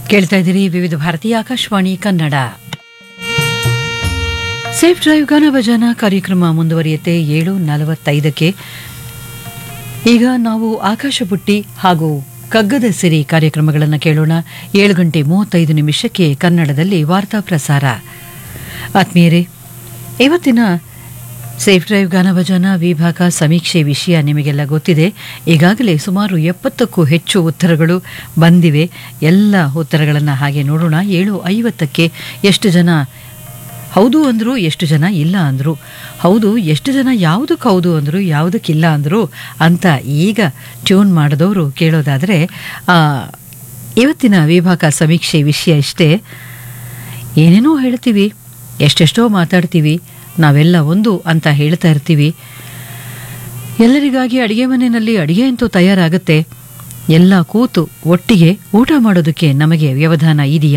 ಕೇಳ್ತಾ ಇದ್ದೀರಿ ವಿವಿಧ ಭಾರತೀಯ ಆಕಾಶವಾಣಿ ಕನ್ನಡ ಸೇಫ್ ಡ್ರೈವ್ ಗಾನ ಭಜನ ಕಾರ್ಯಕ್ರಮ ಮುಂದುವರಿಯುತ್ತೆ ಏಳು ನಲವತ್ತೈದಕ್ಕೆ ಈಗ ನಾವು ಆಕಾಶ ಬುಟ್ಟಿ ಹಾಗೂ ಕಗ್ಗದ ಸಿರಿ ಕಾರ್ಯಕ್ರಮಗಳನ್ನು ಕೇಳೋಣ ಏಳು ಗಂಟೆ ಮೂವತ್ತೈದು ನಿಮಿಷಕ್ಕೆ ಕನ್ನಡದಲ್ಲಿ ವಾರ್ತಾ ಪ್ರಸಾರ ಆತ್ಮೀಯರೇ ಇವತ್ತಿನ ಸೇಫ್ ಡ್ರೈವ್ ಗಾನಭಜನ ವಿಭಾಗ ಸಮೀಕ್ಷೆ ವಿಷಯ ನಿಮಗೆಲ್ಲ ಗೊತ್ತಿದೆ ಈಗಾಗಲೇ ಸುಮಾರು ಎಪ್ಪತ್ತಕ್ಕೂ ಹೆಚ್ಚು ಉತ್ತರಗಳು ಬಂದಿವೆ ಎಲ್ಲ ಉತ್ತರಗಳನ್ನು ಹಾಗೆ ನೋಡೋಣ ಏಳು ಐವತ್ತಕ್ಕೆ ಎಷ್ಟು ಜನ ಹೌದು ಅಂದರು ಎಷ್ಟು ಜನ ಇಲ್ಲ ಅಂದರು ಹೌದು ಎಷ್ಟು ಜನ ಯಾವುದಕ್ಕೆ ಹೌದು ಅಂದರು ಯಾವುದಕ್ಕಿಲ್ಲ ಅಂದರು ಅಂತ ಈಗ ಟ್ಯೂನ್ ಮಾಡಿದವರು ಕೇಳೋದಾದರೆ ಇವತ್ತಿನ ವಿಭಾಗ ಸಮೀಕ್ಷೆ ವಿಷಯ ಇಷ್ಟೇ ಏನೇನೋ ಹೇಳ್ತೀವಿ ಎಷ್ಟೆಷ್ಟೋ ಮಾತಾಡ್ತೀವಿ ನಾವೆಲ್ಲ ಒಂದು ಅಂತ ಹೇಳ್ತಾ ಇರ್ತೀವಿ ಎಲ್ಲರಿಗಾಗಿ ಅಡುಗೆ ಮನೆಯಲ್ಲಿ ಅಡುಗೆ ಅಂತೂ ತಯಾರಾಗುತ್ತೆ ಎಲ್ಲ ಕೂತು ಒಟ್ಟಿಗೆ ಊಟ ಮಾಡೋದಕ್ಕೆ ನಮಗೆ ವ್ಯವಧಾನ ಇದೆಯಾ